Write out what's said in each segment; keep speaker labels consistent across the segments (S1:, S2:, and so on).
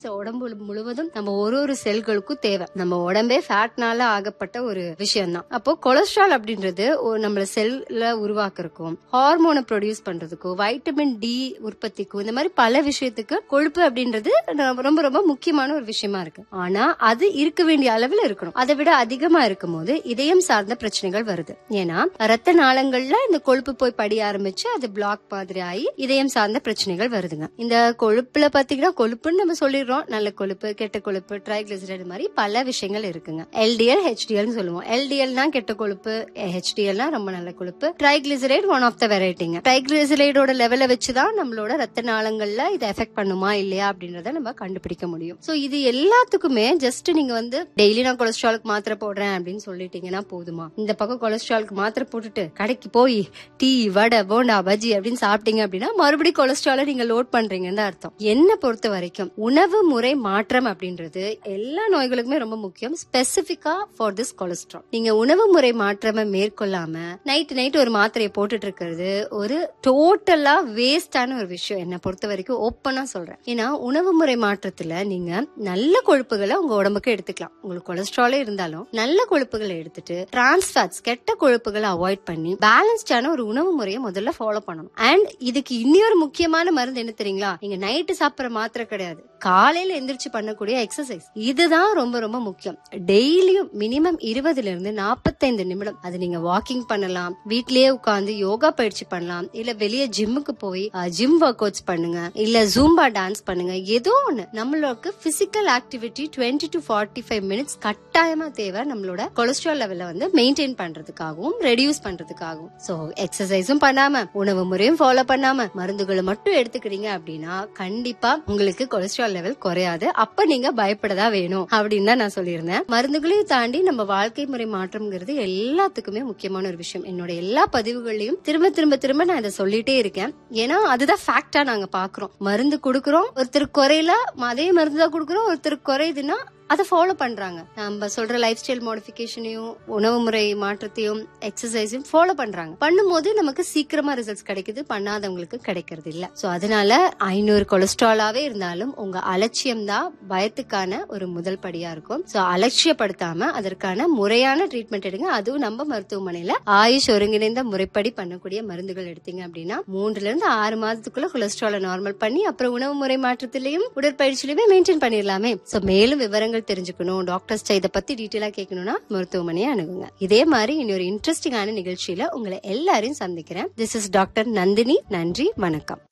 S1: உடம்பு முழுவதும் நம்ம ஒரு ஒரு செல்களுக்கும் தேவை நம்ம உடம்பே ஃபேட்னால ஆகப்பட்ட ஒரு விஷயம் தான் அப்போ கொலஸ்ட்ரால் அப்படின்றது ஒரு நம்மள செல்ல உருவாக்குறதுக்கும் ஹார்மோனை ப்ரொடியூஸ் பண்றதுக்கும் வைட்டமின் டி உற்பத்திக்கும் இந்த மாதிரி பல விஷயத்துக்கு கொழுப்பு அப்படின்றது நம்ம ரொம்ப ரொம்ப முக்கியமான ஒரு விஷயமா இருக்கு ஆனா அது இருக்க வேண்டிய அளவில் இருக்கணும் அதை விட அதிகமா இருக்கும் போது இதயம் சார்ந்த பிரச்சனைகள் வருது ஏன்னா ரத்த நாளங்கள்ல இந்த கொழுப்பு போய் படிய ஆரம்பிச்சு அது பிளாக் மாதிரி ஆகி இதயம் சார்ந்த பிரச்சனைகள் வருதுங்க இந்த கொழுப்புல பாத்தீங்கன்னா கொழுப்புன்னு நம்ம சொல்லிடுறோம் நல்ல கொழுப்பு கெட்ட கொழுப்பு ட்ரைகிளிசரைடு மாதிரி பல விஷயங்கள் இருக்குங்க எல்டிஎல் ஹெச்டிஎல் சொல்லுவோம் எல்டிஎல்னா கெட்ட கொழுப்பு ஹெச்டிஎல்னா ரொம்ப நல்ல கொழுப்பு ட்ரைகிளிசரைடு ஒன் ஆஃப் த வெரைட்டிங்க ட்ரைகிளிசரைடோட லெவலை வச்சுதான் நம்மளோட ரத்த நாளங்கள்ல இதை எஃபெக்ட் பண்ணுமா இல்லையா அப்படின்றத நம்ம கண்டுபிடிக்க முடியும் சோ இது எல்லாத்துக்குமே ஜஸ்ட் நீங்க வந்து டெய்லி நான் கொலஸ்ட்ராலுக்கு மாத்திரை போடுறேன் அப்படின்னு சொல்லிட்டீங்கன்னா போதுமா இந்த பக்கம் கொலஸ்ட்ராலுக்கு மாத்திரை போட்டுட்டு கடைக்கு போய் டீ வடை போண்டா பஜ்ஜி அப்படின்னு சாப்பிட்டீங்க அப்படின்னா மறுபடியும் கொலஸ்ட்ரால நீங்க லோட் பண்றீங்கன்னு தான் அர்த்தம் என்ன பொறுத்த வரைக்கும் உணவு முறை மாற்றம் அப்படின்றது எல்லா நோய்களுக்குமே ரொம்ப முக்கியம் ஸ்பெசிபிக்கா ஃபார் திஸ் கொலஸ்ட்ரால் நீங்க உணவு முறை மாற்றமை மேற்கொள்ளாம நைட் நைட் ஒரு மாத்திரையை போட்டுட்டு இருக்கிறது ஒரு டோட்டலா வேஸ்டான ஒரு விஷயம் என்ன பொறுத்த வரைக்கும் ஓப்பனா சொல்றேன் ஏன்னா உணவு முறை மாற்றத்துல நீங்க நல்ல கொழுப்புகளை உங்க உடம்புக்கு எடுத்துக்கலாம் உங்களுக்கு கொலஸ்ட்ராலே இருந்தாலும் நல்ல கொழுப்புகளை எடுத்துட்டு டிரான்ஸ்ஃபேட்ஸ் கெட்ட கொழுப்புகளை அவாய்ட் பண்ணி பேலன்ஸ்டான ஒரு உணவு முறையை முதல்ல ஃபாலோ பண்ணணும் அண்ட் இதுக்கு இன்னொரு முக்கியமான மருந்து என்ன தெரியுங்களா நீங்க நைட்டு சாப்பிடுற மாத்திரை கிடையாது காலையில எந்திரிச்சு பண்ணக்கூடிய எக்ஸசைஸ் இதுதான் ரொம்ப ரொம்ப முக்கியம் டெய்லியும் மினிமம் இருபதுல இருந்து நாற்பத்தைந்து நிமிடம் அது நீங்க வாக்கிங் பண்ணலாம் வீட்லயே உட்கார்ந்து யோகா பயிற்சி பண்ணலாம் இல்ல வெளியே ஜிம்முக்கு போய் ஜிம் ஒர்க் அவுட்ஸ் பண்ணுங்க இல்ல ஜூம்பா டான்ஸ் பண்ணுங்க ஏதோ ஒண்ணு நம்மளுக்கு physical activity twenty to forty five minutes கட்டாயமா தேவை நம்மளோட கொலஸ்ட்ரால் லெவல வந்து மெயின்டைன் பண்றதுக்காகவும் ரெடியூஸ் பண்றதுக்காகவும் சோ எக்ஸசைஸும் பண்ணாம உணவு முறையும் ஃபாலோ பண்ணாம மருந்துகளை மட்டும் எடுத்துக்கிறீங்க அப்படின்னா கண்டிப்பா உங்களுக்கு கொலஸ்ட்ரால் லெவல் குறையாது அப்ப நீங்க பயப்படதா வேணும் அப்படின்னு தான் நான் சொல்லியிருந்தேன் மருந்துகளையும் தாண்டி நம்ம வாழ்க்கை முறை மாற்றம்ங்கிறது எல்லாத்துக்குமே முக்கியமான ஒரு விஷயம் என்னோட எல்லா பதிவுகள்லயும் திரும்ப திரும்ப திரும்ப நான் இதை சொல்லிட்டே இருக்கேன் ஏன்னா அதுதான் ஃபேக்டா நாங்க பாக்குறோம் மருந்து கொடுக்கறோம் ஒருத்தருக்கு குறையல அதே மருந்து தான் கொடுக்கறோம் ஒருத்தருக்கு குறையுதுன்னா அதை ஃபாலோ பண்றாங்க நம்ம சொல்ற லைஃப் ஸ்டைல் மாடிஃபிகேஷனையும் உணவு முறை மாற்றத்தையும் எக்ஸசைஸையும் ஃபாலோ பண்றாங்க பண்ணும்போது நமக்கு சீக்கிரமா ரிசல்ட்ஸ் கிடைக்குது பண்ணாதவங்களுக்கு கிடைக்கிறது இல்ல சோ அதனால ஐநூறு கொலஸ்ட்ராலாவே இருந்தாலும் உங்க அலட்சியம் தான் பயத்துக்கான ஒரு முதல் படியா இருக்கும் சோ அலட்சியப்படுத்தாம அதற்கான முறையான ட்ரீட்மெண்ட் எடுங்க அதுவும் நம்ம மருத்துவமனையில ஆயுஷ் ஒருங்கிணைந்த முறைப்படி பண்ணக்கூடிய மருந்துகள் எடுத்தீங்க அப்படின்னா மூன்றுல இருந்து ஆறு மாதத்துக்குள்ள கொலஸ்ட்ராலை நார்மல் பண்ணி அப்புறம் உணவு முறை மாற்றத்திலையும் உடற்பயிற்சியிலுமே மெயின்டைன் பண்ணிடலாமே சோ மேலும் விவரங்கள் தெரிஞ்சுக்கணும் டாக்டர்ஸ் இதை பத்தி டீட்டெயிலா கேட்கணும்னா மருத்துவமனையை அணுகுங்க இதே மாதிரி இன்னொரு இன்ட்ரெஸ்டிங்கான நிகழ்ச்சியில உங்களை எல்லாரையும் சந்திக்கிறேன் திஸ் இஸ் டாக்டர் நந்தினி நன்றி வணக்கம்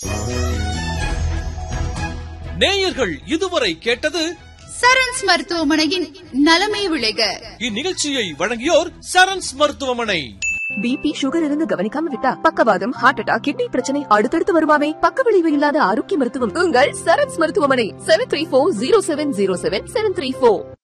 S2: நேயர்கள் இதுவரை கேட்டது
S3: சரண்ஸ் மருத்துவமனையின் நலமை விளைக
S2: இந்நிகழ்ச்சியை வழங்கியோர் சரண்ஸ் மருத்துவமனை
S4: பிபி சுகர் இருந்து கவனிக்காம விட்டா பக்கவாதம் ஹார்ட் அட்டாக் கிட்னி பிரச்சனை அடுத்தடுத்து வருமாமே பக்க விளைவு இல்லாத ஆரோக்கிய மருத்துவம் உங்கள் சரண்ஸ் மருத்துவமனை seven three four zero seven zero seven seven three four